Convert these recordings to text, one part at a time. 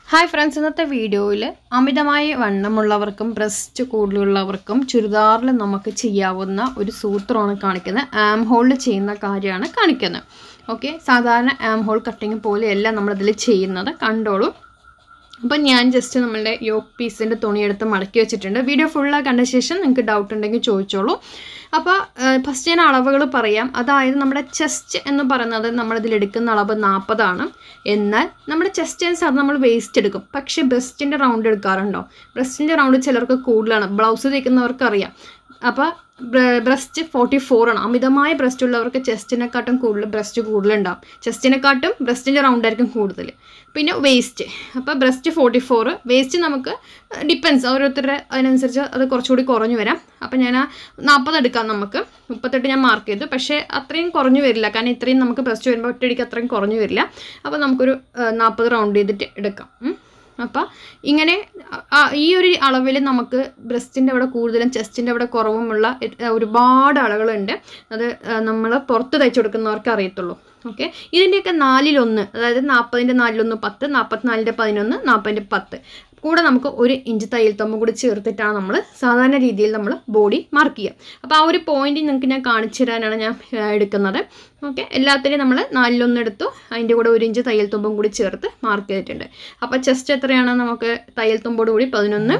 Hi friends ഇന്നത്തെ വീഡിയോയിൽ അമിതമായി വണ്ണമുള്ളവർക്കും ബ്രസ്റ്റ് കൂടുതലുള്ളവർക്കും ചുരിദാറിൽ നമുക്ക് ചെയ്യാവുന്ന ഒരു സൂത്രമാണ് കാണിക്കുന്നത് ആം ഹോളിൽ ചെയ്യുന്ന കാര്യമാണ് കാണിക്കുന്നത് ഓക്കെ സാധാരണ ആം ഹോൾ കട്ടിങ് പോലെയല്ല നമ്മളിതിൽ ചെയ്യുന്നത് കണ്ടോളൂ അപ്പം ഞാൻ ജസ്റ്റ് നമ്മളുടെ യോക്ക് പീസിൻ്റെ തുണിയെടുത്ത് മടക്കി വെച്ചിട്ടുണ്ട് വീഡിയോ ഫുള്ളായി കണ്ട ശേഷം നിങ്ങൾക്ക് ഡൗട്ട് ഉണ്ടെങ്കിൽ ചോദിച്ചോളൂ അപ്പോൾ ഫസ്റ്റ് ഞാൻ അളവുകൾ പറയാം അതായത് നമ്മുടെ ചെസ്റ്റ് എന്ന് പറയുന്നത് നമ്മളിതിൽ എടുക്കുന്ന അളവ് നാൽപ്പതാണ് എന്നാൽ നമ്മുടെ ചെസ്റ്റ് ആൻഡ് സാധാരണ നമ്മൾ വേസ്റ്റ് എടുക്കും പക്ഷേ ബ്രസ്റ്റിൻ്റെ റൗണ്ട് എടുക്കാറുണ്ടോ ബ്രസ്റ്റിൻ്റെ റൗണ്ട് ചിലർക്ക് കൂടുതലാണ് ബ്ലൗസ് തയ്ക്കുന്നവർക്ക് അറിയാം അപ്പോൾ ബ്രസ്റ്റ് ഫോർട്ടി ഫോർ ആണ് അമിതമായ ബ്രസ്റ്റ് ഉള്ളവർക്ക് ചെസ്റ്റിനെക്കാട്ടും കൂടുതൽ ബ്രസ്റ്റ് കൂടുതലുണ്ടാവും ചെസ്റ്റിനെക്കാട്ടും ബ്രസ്റ്റിൻ്റെ റൗണ്ട് ആയിരിക്കും കൂടുതൽ പിന്നെ വേസ്റ്റ് അപ്പോൾ ബ്രസ്റ്റ് ഫോർട്ടി ഫോർ വേസ്റ്റ് നമുക്ക് ഡിപ്പെൻസ് ഓരോരുത്തരുടെ അതിനനുസരിച്ച് അത് കുറച്ചുകൂടി കുറഞ്ഞു വരാം അപ്പോൾ ഞാൻ നാൽപ്പത് എടുക്കാം നമുക്ക് മുപ്പത്തെട്ട് ഞാൻ മാർക്ക് ചെയ്തു പക്ഷേ അത്രയും കുറഞ്ഞു വരില്ല കാരണം ഇത്രയും നമുക്ക് ബ്രസ്റ്റ് വരുമ്പോൾ ഒറ്റയടിക്ക് അത്രയും കുറഞ്ഞു വരില്ല അപ്പോൾ നമുക്കൊരു നാൽപ്പത് റൗണ്ട് ചെയ്തിട്ട് എടുക്കാം ഉം. അപ്പോൾ ഇങ്ങനെ ആ, ഈ ഒരു അളവിൽ നമുക്ക് ബ്രസ്റ്റിൻ്റെ അവിടെ കൂടുതലും ചെസ്റ്റിൻ്റെ അവിടെ കുറവുമുള്ള എ- ഒരുപാട് ആളുകളുണ്ട് അത് നമ്മൾ പുറത്ത് തയ്ച്ചു കൊടുക്കുന്നവർക്ക് അറിയത്തുള്ളൂ ഓക്കെ ഇതിൻ്റെയൊക്കെ നാലിലൊന്ന് അതായത് നാൽപ്പതിൻ്റെ നാലിലൊന്ന് പത്ത് നാൽപ്പത്തിനാലിൻ്റെ പതിനൊന്ന് നാൽപ്പതിൻ്റെ പത്ത് കൂടെ നമുക്ക് ഒരു ഇഞ്ച് തയ്യൽ തമ്പും കൂടി ചേർത്തിട്ടാണ് നമ്മൾ സാധാരണ രീതിയിൽ നമ്മൾ ബോഡി മാർക്ക് ചെയ്യുക അപ്പോൾ ആ ഒരു പോയിന്റ് നിങ്ങൾക്ക് ഞാൻ കാണിച്ചു തരാനാണ് ഞാൻ ആ, എടുക്കുന്നത് ഓക്കെ എല്ലാത്തിനും നമ്മൾ നാലിലൊന്ന് എടുത്തു അതിൻ്റെ കൂടെ ഒരു ഇഞ്ച് തയ്യൽ തുമ്പും കൂടി ചേർത്ത് മാർക്ക് ചെയ്തിട്ടുണ്ട് അപ്പോൾ ചെസ്റ്റ് എത്രയാണ് നമുക്ക് തയ്യൽ തുമ്പോട് കൂടി പതിനൊന്ന്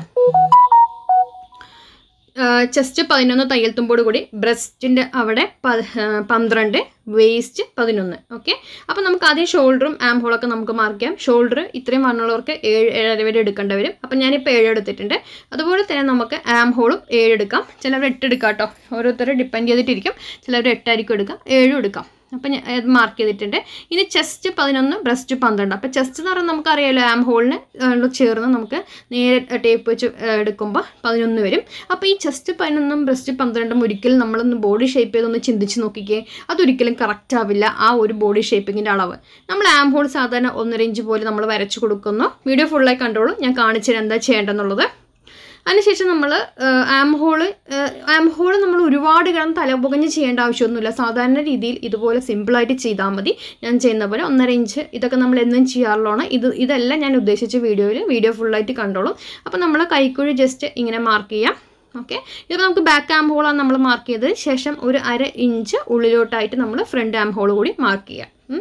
ചെസ്റ്റ് പതിനൊന്ന് തയ്യൽ തുമ്പോട് കൂടി ബ്രസ്റ്റിൻ്റെ അവിടെ പ- ആ, പന്ത്രണ്ട് വേസ്റ്റ് പതിനൊന്ന് ഓക്കെ അപ്പോൾ നമുക്ക് ആദ്യം ഷോൾഡറും ആം ഹോളൊക്കെ നമുക്ക് മാർക്ക് ചെയ്യാം ഷോൾഡർ ഇത്രയും വണ്ണുള്ളവർക്ക് ഏഴ് ഏഴര വരെ എടുക്കേണ്ടി വരും അപ്പം ഞാനിപ്പോൾ ഏഴ് എടുത്തിട്ടുണ്ട് അതുപോലെ തന്നെ നമുക്ക് ആം ഹോളും ഏഴ് എടുക്കാം ചിലവർ എട്ട് എടുക്കാം കേട്ടോ ഓരോരുത്തർ ഡിപ്പെൻഡ് ചെയ്തിട്ടിരിക്കും ചിലവർ എട്ടായിരിക്കും എടുക്കാം ഏഴും എടുക്കാം അപ്പം ഞാൻ അത് മാർക്ക് ചെയ്തിട്ടുണ്ട് ഇനി ചെസ്റ്റ് പതിനൊന്ന് ബ്രസ്റ്റ് പന്ത്രണ്ട് അപ്പോൾ ചെസ്റ്റ് എന്ന് പറയുന്നത് നമുക്കറിയാലോ ആം ഹോളിന് ചേർന്ന് നമുക്ക് നേരെ ടേപ്പ് വെച്ച് ഏഹ്, എടുക്കുമ്പോൾ പതിനൊന്ന് വരും അപ്പോൾ ഈ ചെസ്റ്റ് പതിനൊന്നും ബ്രസ്റ്റ് പന്ത്രണ്ടും ഒരിക്കലും നമ്മളൊന്ന് ബോഡി ഷേപ്പ് ചെയ്തൊന്ന് ചിന്തിച്ച് നോക്കിക്കേ അതൊരിക്കലും കറക്റ്റ് ആവില്ല ആ ഒരു ബോഡി ഷേപ്പിങ്ങിൻ്റെ അളവ് നമ്മൾ ആം ഹോൾ സാധാരണ ഒന്നര ഇഞ്ച് പോലെ നമ്മൾ വരച്ചു കൊടുക്കുന്നു വീഡിയോ ഫുള്ളായി കണ്ടോളൂ ഞാൻ കാണിച്ചു തരാം എന്താ ചെയ്യേണ്ടതെന്നുള്ളത് അതിനുശേഷം നമ്മൾ ആം ഹോള് ആം ഹോള് നമ്മൾ ഒരുപാട് കിടന്ന് തലപുകഞ്ഞ് ചെയ്യേണ്ട ആവശ്യമൊന്നുമില്ല സാധാരണ രീതിയിൽ ഇതുപോലെ സിമ്പിളായിട്ട് ചെയ്താൽ മതി ഞാൻ ചെയ്യുന്ന പോലെ ഒന്നര ഇഞ്ച് ഇതൊക്കെ നമ്മൾ എന്നും ചെയ്യാറുള്ളതാണ് ഇത് ഇതെല്ലാം ഞാൻ ഉദ്ദേശിച്ച വീഡിയോയിൽ വീഡിയോ ഫുള്ളായിട്ട് കണ്ടോളൂ അപ്പോൾ നമ്മൾ കൈക്കുഴി ജസ്റ്റ് ഇങ്ങനെ മാർക്ക് ചെയ്യാം ഓക്കെ ഇത് നമുക്ക് ബാക്ക് ആം ഹോളാണ് നമ്മൾ മാർക്ക് ചെയ്തത് ശേഷം ഒരു അര ഇഞ്ച് ഉള്ളിലോട്ടായിട്ട് നമ്മൾ ഫ്രണ്ട് ആം ഹോൾ കൂടി മാർക്ക് ചെയ്യാം ഉം.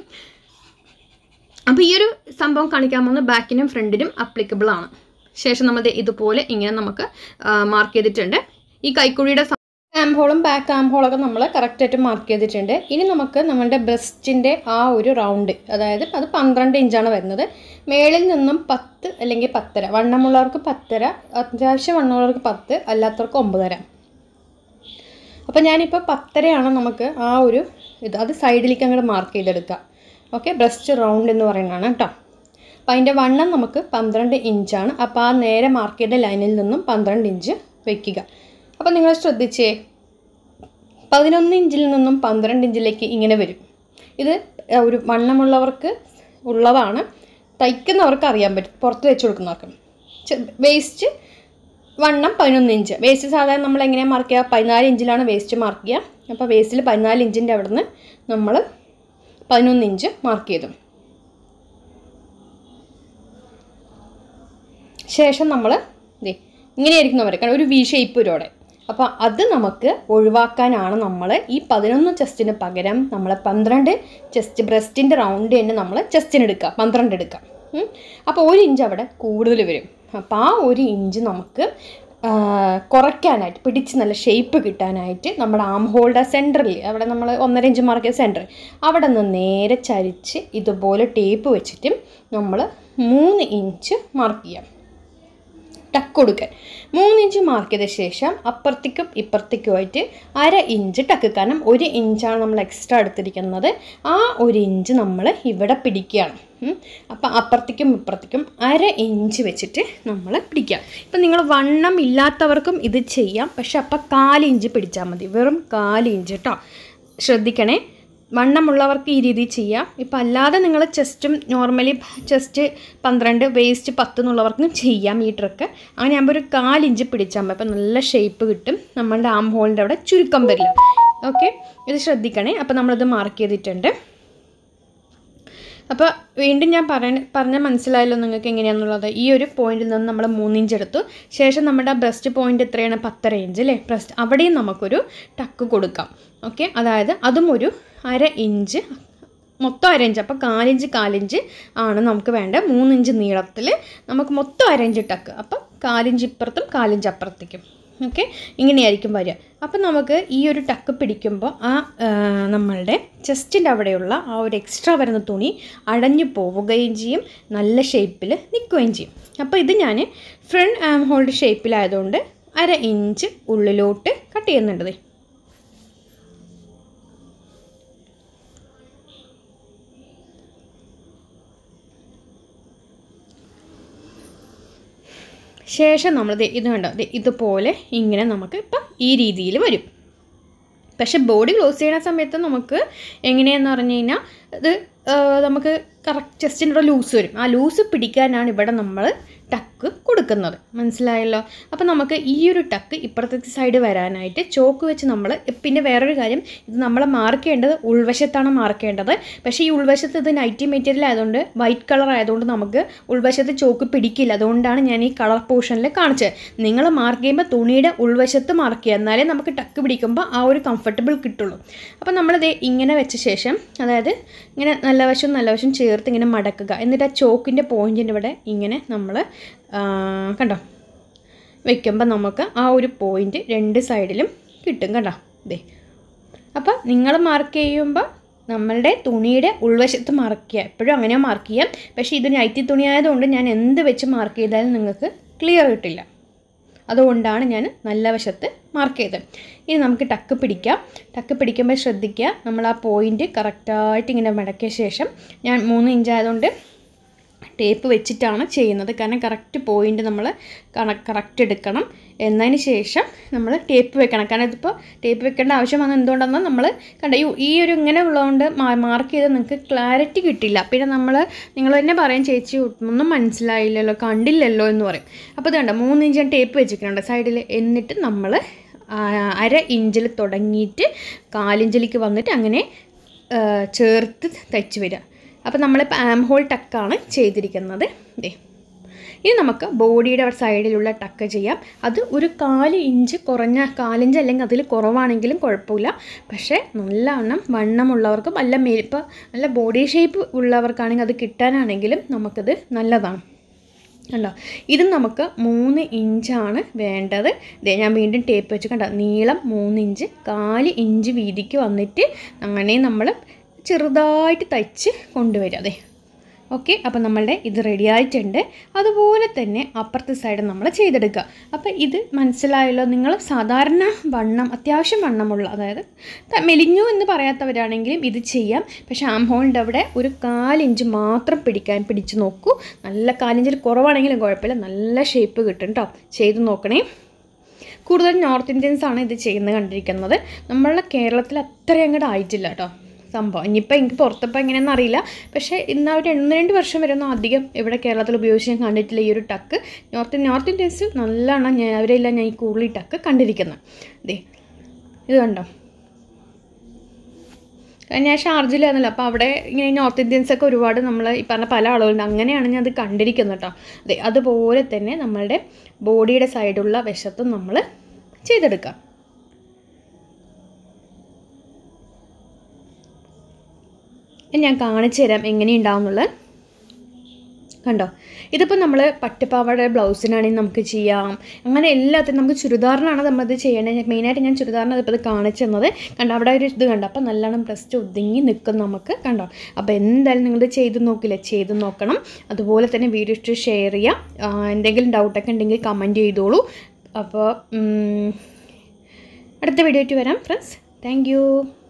അപ്പോൾ ഈ ഒരു സംഭവം കാണിക്കാൻ പോകുന്നത് ബാക്കിനും ഫ്രണ്ടിനും അപ്ലിക്കബിൾ ആണ് ശേഷം നമ്മൾ ദേ ഇതുപോലെ ഇങ്ങനെ നമുക്ക് മാർക്ക് ചെയ്തിട്ടുണ്ട് ഈ കൈക്കുഴിയുടെ ആം ഹോളും ബാക്ക് ആം ഹോളൊക്കെ നമ്മൾ കറക്റ്റായിട്ട് മാർക്ക് ചെയ്തിട്ടുണ്ട് ഇനി നമുക്ക് നമ്മുടെ ബ്രസ്റ്റിൻ്റെ ആ ഒരു റൗണ്ട് അതായത് അത് പന്ത്രണ്ട് ഇഞ്ചാണ് വരുന്നത് മേളിൽ നിന്നും പത്ത് അല്ലെങ്കിൽ പത്തര വണ്ണമുള്ളവർക്ക് പത്തര അത്യാവശ്യം വണ്ണമുള്ളവർക്ക് പത്ത് അല്ലാത്തവർക്ക് ഒമ്പതര അപ്പോൾ ഞാനിപ്പോൾ പത്തരയാണ് നമുക്ക് ആ ഒരു ഇത് അത് സൈഡിലേക്ക് അങ്ങോട്ട് മാർക്ക് ചെയ്തെടുക്കുക ഓക്കെ ബ്രസ്റ്റ് റൗണ്ട് എന്ന് പറയുന്നതാണ് കേട്ടോ അപ്പോൾ അതിൻ്റെ വണ്ണം നമുക്ക് പന്ത്രണ്ട് ഇഞ്ചാണ് അപ്പോൾ ആ നേരെ മാർക്ക് ചെയ്ത ലൈനിൽ നിന്നും പന്ത്രണ്ട് ഇഞ്ച് വയ്ക്കുക അപ്പോൾ നിങ്ങൾ ശ്രദ്ധിച്ചേ പതിനൊന്ന് ഇഞ്ചിൽ നിന്നും പന്ത്രണ്ട് ഇഞ്ചിലേക്ക് ഇങ്ങനെ വരും ഇത് ഏഹ്, ഒരു വണ്ണമുള്ളവർക്ക് ഉള്ളതാണ് തയ്ക്കുന്നവർക്ക് അറിയാൻ പറ്റും പുറത്ത് വെച്ച് കൊടുക്കുന്നവർക്ക് വേസ്റ്റ് വണ്ണം പതിനൊന്ന് ഇഞ്ച് വേസ്റ്റ് സാധാരണ നമ്മൾ എങ്ങനെയാണ് മാർക്ക് ചെയ്യുക പതിനാല് ഇഞ്ചിലാണ് വേസ്റ്റ് മാർക്ക് ചെയ്യുക അപ്പോൾ വേസ്റ്റിൽ പതിനാല് ഇഞ്ചിൻ്റെ അവിടെ നിന്ന് നമ്മൾ പതിനൊന്ന് ഇഞ്ച് മാർക്ക് ചെയ്തു ശേഷം നമ്മൾ ദേ ഇങ്ങനെയായിരിക്കും നമ്മൾ കാരണം ഒരു വി ഷേപ്പ് വരും അവിടെ അപ്പോൾ അത് നമുക്ക് ഒഴിവാക്കാനാണ് നമ്മൾ ഈ പതിനൊന്ന് ചെസ്റ്റിന് പകരം നമ്മൾ പന്ത്രണ്ട് ചെസ്റ്റ് ബ്രസ്റ്റിൻ്റെ റൗണ്ട് തന്നെ നമ്മൾ ചെസ്റ്റിന് എടുക്കുക പന്ത്രണ്ട് എടുക്കുക ഉം. അപ്പോൾ ഒരു ഇഞ്ച് അവിടെ കൂടുതൽ വരും അപ്പോൾ ആ ഒരു ഇഞ്ച് നമുക്ക് ആ, കുറയ്ക്കാനായിട്ട് പിടിച്ച് നല്ല ഷേപ്പ് കിട്ടാനായിട്ട് നമ്മുടെ ആം ഹോൾഡർ സെൻറ്ററിൽ അവിടെ നമ്മൾ ഒന്നര ഇഞ്ച് മാർക്ക് ചെയ്ത സെൻറ്റർ അവിടെ നിന്ന് നേരെ ചരിച്ച് ഇതുപോലെ ടേപ്പ് വെച്ചിട്ട് നമ്മൾ മൂന്ന് ഇഞ്ച് മാർക്ക് ചെയ്യാം ടക്ക് കൊടുക്കാൻ മൂന്ന് ഇഞ്ച് മാർക്ക് ചെയ്ത ശേഷം അപ്പുറത്തേക്കും ഇപ്പുറത്തേക്കുമായിട്ട് അര ഇഞ്ച് ടക്ക് കാരണം ഒരു ഇഞ്ചാണ് നമ്മൾ എക്സ്ട്രാ എടുത്തിരിക്കുന്നത് ആ ഒരു ഇഞ്ച് നമ്മൾ ഇവിടെ പിടിക്കുകയാണ് ഉം. അപ്പം അപ്പുറത്തേക്കും ഇപ്പുറത്തേക്കും അര ഇഞ്ച് വെച്ചിട്ട് നമ്മൾ പിടിക്കുക ഇപ്പം നിങ്ങൾ വണ്ണം ഇല്ലാത്തവർക്കും ഇത് ചെയ്യാം പക്ഷെ അപ്പം കാല് ഇഞ്ച് പിടിച്ചാൽ മതി വെറും കാല് ഇഞ്ച് കേട്ടോ ശ്രദ്ധിക്കണേ വണ്ണമുള്ളവർക്ക് ഈ രീതിയിൽ ചെയ്യാം ഇപ്പം അല്ലാതെ നിങ്ങൾ ചെസ്റ്റും നോർമലി ചെസ്റ്റ് പന്ത്രണ്ട് വേസ്റ്റ് പത്ത് എന്നുള്ളവർക്കും ചെയ്യാം ഈ ട്രിക്ക് അങ്ങനെ ആകുമ്പോൾ ഒരു കാലിഞ്ച് പിടിച്ചാൽ മതി അപ്പം നല്ല ഷേപ്പ് കിട്ടും നമ്മളുടെ ആം ഹോളിൻ്റെ അവിടെ ചുരുക്കം വരില്ല ഓക്കെ ഇത് ശ്രദ്ധിക്കണേ അപ്പം നമ്മളത് മാർക്ക് ചെയ്തിട്ടുണ്ട് അപ്പോൾ വീണ്ടും ഞാൻ പറയ പറഞ്ഞാൽ മനസ്സിലായല്ലോ നിങ്ങൾക്ക് എങ്ങനെയാണെന്നുള്ളത് ഈ ഒരു പോയിന്റിൽ നിന്ന് നമ്മൾ മൂന്നിഞ്ച് എടുത്തു ശേഷം നമ്മുടെ ബ്രസ്റ്റ് പോയിന്റ് എത്രയാണ് പത്തര ഇഞ്ച് അല്ലേ ബ്രസ്റ്റ് അവിടെയും നമുക്കൊരു ടക്ക് കൊടുക്കാം ഓക്കെ അതായത് അതും ഒരു അര ഇഞ്ച് മൊത്തം അര ഇഞ്ച് അപ്പോൾ കാലിഞ്ച് കാലിഞ്ച് ആണ് നമുക്ക് വേണ്ട മൂന്നിഞ്ച് നീളത്തിൽ നമുക്ക് മൊത്തം അര ഇഞ്ച് ടക്ക് അപ്പം കാലിഞ്ച് ഇപ്പുറത്തും കാലിഞ്ച് അപ്പുറത്തേക്കും ഓക്കെ ഇങ്ങനെയായിരിക്കും വരിക അപ്പം നമുക്ക് ഈ ഒരു ടക്ക് പിടിക്കുമ്പോൾ ആ ആ, നമ്മളുടെ ചെസ്റ്റിൻ്റെ അവിടെയുള്ള ആ ഒരു എക്സ്ട്രാ വരുന്ന തുണി അടഞ്ഞു പോവുകയും ചെയ്യും നല്ല ഷേപ്പിൽ നിൽക്കുകയും ചെയ്യും അപ്പോൾ ഇത് ഞാൻ ഫ്രണ്ട് ആം ഹോൾഡ് ഷേപ്പിലായതുകൊണ്ട് അര ഇഞ്ച് ഉള്ളിലോട്ട് കട്ട് ചെയ്യുന്നുണ്ട് ദേ. ശേഷം നമ്മൾ ദേ ഇത് കണ്ടോ ദേ ഇതുപോലെ ഇങ്ങനെ നമുക്ക് ഇപ്പം ഈ രീതിയിൽ വരും പക്ഷെ ബോഡി ക്ലോസ് ചെയ്യുന്ന സമയത്ത് നമുക്ക് എങ്ങനെയാന്ന് പറഞ്ഞു കഴിഞ്ഞാൽ ഇത് ആ, നമുക്ക് കറക്റ്റ് ചെസ്റ്റിൻ്റെ ലൂസ് വരും ആ ലൂസ് പിടിക്കാനാണ് ഇവിടെ നമ്മൾ ടക്ക് കൊടുക്കുന്നത് മനസ്സിലായല്ലോ അപ്പോൾ നമുക്ക് ഈ ഒരു ടക്ക് ഇപ്പുറത്തെ സൈഡ് വരാനായിട്ട് ചോക്ക് വെച്ച് നമ്മൾ പിന്നെ വേറൊരു കാര്യം ഇത് നമ്മൾ മാർക്ക് ചെയ്യേണ്ടത് ഉൾവശത്താണ് മാർക്ക് ചെയ്യേണ്ടത് പക്ഷേ ഈ ഉൾവശത്ത് ഇത് നൈറ്റി മെറ്റീരിയൽ ആയതുകൊണ്ട് വൈറ്റ് കളർ ആയതുകൊണ്ട് നമുക്ക് ഉൾവശത്ത് ചോക്ക് പിടിക്കില്ല അതുകൊണ്ടാണ് ഞാൻ ഈ കളർ പോർഷനിൽ കാണിച്ചത് നിങ്ങൾ മാർക്ക് ചെയ്യുമ്പോൾ തുണിയുടെ ഉൾവശത്ത് മാർക്ക് ചെയ്യുക എന്നാലേ നമുക്ക് ടക്ക് പിടിക്കുമ്പോൾ ആ ഒരു കംഫർട്ടബിൾ കിട്ടുള്ളൂ അപ്പോൾ നമ്മളിത് ഇങ്ങനെ വെച്ച ശേഷം അതായത് ഇങ്ങനെ നല്ല വശവും നല്ല വശവും ചേർത്ത് ഇങ്ങനെ മടക്കുക എന്നിട്ട് ആ ചോക്കിൻ്റെ പോയിൻറ്റിൻ്റെ ഇവിടെ ഇങ്ങനെ നമ്മൾ കണ്ടോ വെക്കുമ്പോൾ നമുക്ക് ആ ഒരു പോയിൻ്റ് രണ്ട് സൈഡിലും കിട്ടും കണ്ടോ ദേ അപ്പോൾ നിങ്ങൾ മാർക്ക് ചെയ്യുമ്പോൾ നമ്മളുടെ തുണിയുടെ ഉൾവശത്ത് മാർക്ക് ചെയ്യുക എപ്പോഴും അങ്ങനെ മാർക്ക് ചെയ്യാം പക്ഷേ ഇത് നൈറ്റി തുണി ആയതുകൊണ്ട് ഞാൻ എന്ത് വെച്ച് മാർക്ക് ചെയ്താലും നിങ്ങൾക്ക് ക്ലിയർ കിട്ടില്ല അതുകൊണ്ടാണ് ഞാൻ നല്ല വശത്ത് മാർക്ക് ചെയ്തത് ഇനി നമുക്ക് ടക്ക് പിടിക്കാം ടക്ക് പിടിക്കുമ്പോൾ ശ്രദ്ധിക്കുക നമ്മൾ ആ പോയിൻ്റ് കറക്റ്റായിട്ട് ഇങ്ങനെ മടക്കിയ ശേഷം ഞാൻ മൂന്ന് ഇഞ്ച് ആയതുകൊണ്ട് ടേപ്പ് വെച്ചിട്ടാണ് ചെയ്യുന്നത് കാരണം കറക്റ്റ് പോയിൻ്റ് നമ്മൾ കറക്റ്റ് എടുക്കണം എന്നതിന് ശേഷം നമ്മൾ ടേപ്പ് വെക്കണം കാരണം ഇതിപ്പോൾ ടേപ്പ് വെക്കേണ്ട ആവശ്യം വന്നത് എന്തുകൊണ്ടെന്നാൽ നമ്മൾ കണ്ട ഈ ഈ ഒരു ഇങ്ങനെ ഉള്ളതുകൊണ്ട് മാർക്ക് ചെയ്ത് നിങ്ങൾക്ക് ക്ലാരിറ്റി കിട്ടില്ല പിന്നെ നമ്മൾ നിങ്ങൾ തന്നെ പറയും ചേച്ചി ഒന്നും മനസ്സിലായില്ലല്ലോ കണ്ടില്ലല്ലോ എന്ന് പറയും അപ്പോൾ ഇത് കണ്ട മൂന്ന് ഇഞ്ച് ഞാൻ ടേപ്പ് വെച്ചിട്ടുണ്ട് സൈഡിൽ എന്നിട്ട് നമ്മൾ അര ഇഞ്ചിൽ തുടങ്ങിയിട്ട് കാലിഞ്ചിലേക്ക് വന്നിട്ട് അങ്ങനെ ആ, ചേർത്ത് തയ്ച്ച് വരിക അപ്പോൾ നമ്മളിപ്പോൾ ആം ഹോൾ ടക്കാണ് ചെയ്തിരിക്കുന്നത് ദേ ഇനി നമുക്ക് ബോഡിയുടെ സൈഡിലുള്ള ടക്ക് ചെയ്യാം അത് ഒരു കാല് ഇഞ്ച് കുറഞ്ഞ കാലിഞ്ച് അല്ലെങ്കിൽ അതിൽ കുറവാണെങ്കിലും കുഴപ്പമില്ല പക്ഷേ നല്ലവണ്ണം വണ്ണമുള്ളവർക്കും നല്ല മേ ഇപ്പോൾ നല്ല ബോഡി ഷേപ്പ് ഉള്ളവർക്കാണെങ്കിൽ അത് കിട്ടാനാണെങ്കിലും നമുക്കത് നല്ലതാണ് കണ്ടോ ഇത് നമുക്ക് മൂന്ന് ഇഞ്ചാണ് വേണ്ടത് ദേ ഞാൻ വീണ്ടും ടേപ്പ് വെച്ച് കണ്ടോ നീളം മൂന്ന് ഇഞ്ച് കാല് ഇഞ്ച് വീതിക്ക് വന്നിട്ട് അങ്ങനെ നമ്മൾ ചെറുതായിട്ട് തയ്ച്ച് കൊണ്ടുവരിക അതെ ഓക്കെ അപ്പോൾ നമ്മളുടെ ഇത് റെഡി ആയിട്ടുണ്ട് അതുപോലെ തന്നെ അപ്പുറത്തെ സൈഡ് നമ്മൾ ചെയ്തെടുക്കുക അപ്പോൾ ഇത് മനസ്സിലായല്ലോ നിങ്ങൾ സാധാരണ വണ്ണം അത്യാവശ്യം വണ്ണമുള്ള അതായത് ത- മെലിഞ്ഞു എന്ന് പറയാത്തവരാണെങ്കിലും ഇത് ചെയ്യാം പക്ഷേ ആം ഹോളിൻ്റെ അവിടെ ഒരു കാലിഞ്ച് മാത്രം പിടിക്കാൻ പിടിച്ച് നോക്കൂ നല്ല കാലിഞ്ചിൽ കുറവാണെങ്കിലും കുഴപ്പമില്ല നല്ല ഷേപ്പ് കിട്ടും കേട്ടോ ചെയ്ത് നോക്കണേ കൂടുതൽ നോർത്ത് ഇന്ത്യൻസ് ആണ് ഇത് ചെയ്യുന്നത് കണ്ടിരിക്കുന്നത് നമ്മളുടെ കേരളത്തിൽ അത്രയും അങ്ങോട്ട് ആയിട്ടില്ല കേട്ടോ സംഭവം ഇനിയിപ്പോൾ എനിക്ക് പുറത്തപ്പോൾ എങ്ങനെയാണെന്ന് അറിയില്ല പക്ഷേ ഇന്ന് ഒരു ഒന്ന് രണ്ട് വർഷം വരെ ഒന്നും അധികം ഇവിടെ കേരളത്തിൽ ഉപയോഗിച്ച് ഞാൻ കണ്ടിട്ടില്ല ഈ ഒരു ടക്ക് നോർത്ത് നോർത്ത് ഇന്ത്യൻസ് നല്ലോണം ഞാൻ അവരെല്ലാം ഞാൻ ഈ കൂടുതൽ ഈ ടക്ക് കണ്ടിരിക്കുന്നത് ദേ ഇത് കണ്ടോ കാരണം ഞാൻ ഷാർജിലായിരുന്നല്ലോ അപ്പോൾ അവിടെ ഇങ്ങനെ നോർത്ത് ഇന്ത്യൻസ് ഒക്കെ ഒരുപാട് നമ്മൾ ഈ പറഞ്ഞ പല ആളുകളുണ്ട് അങ്ങനെയാണ് ഞാൻ അത് കണ്ടിരിക്കുന്നത് കേട്ടോ അതെ അതുപോലെ തന്നെ നമ്മളുടെ ബോഡിയുടെ സൈഡുള്ള വശത്തും നമ്മൾ ചെയ്തെടുക്കാം ഇനി ഞാൻ കാണിച്ചു തരാം എങ്ങനെയുണ്ടാവും എന്നുള്ളത് കണ്ടോ ഇതിപ്പോൾ നമ്മൾ പട്ടുപാവാട ബ്ലൗസിനാണെങ്കിൽ നമുക്ക് ചെയ്യാം അങ്ങനെ എല്ലാത്തിനും നമുക്ക് ചുരിദാറിനാണ് നമ്മളിത് ചെയ്യേണ്ടത് മെയിനായിട്ട് ഞാൻ ചുരിദാറിന് ഇപ്പോൾ ഇത് കാണിച്ചു തന്നത് കണ്ടോ അവിടെ ഒരു ഇത് കണ്ടോ അപ്പോൾ നല്ലോണം ബ്രസ്റ്റ് ഒതുങ്ങി നിൽക്കും നമുക്ക് കണ്ടോ അപ്പോൾ എന്തായാലും നിങ്ങൾ ചെയ്ത് നോക്കില്ല ചെയ്ത് നോക്കണം അതുപോലെ തന്നെ വീഡിയോ ഇഷ്ടം ഷെയർ ചെയ്യാം ആ, എന്തെങ്കിലും ഡൗട്ടൊക്കെ ഉണ്ടെങ്കിൽ കമൻറ്റ് ചെയ്തോളൂ അപ്പോൾ ഉം, അടുത്ത വീഡിയോ ആയിട്ട് വരാം ഫ്രണ്ട്സ് താങ്ക്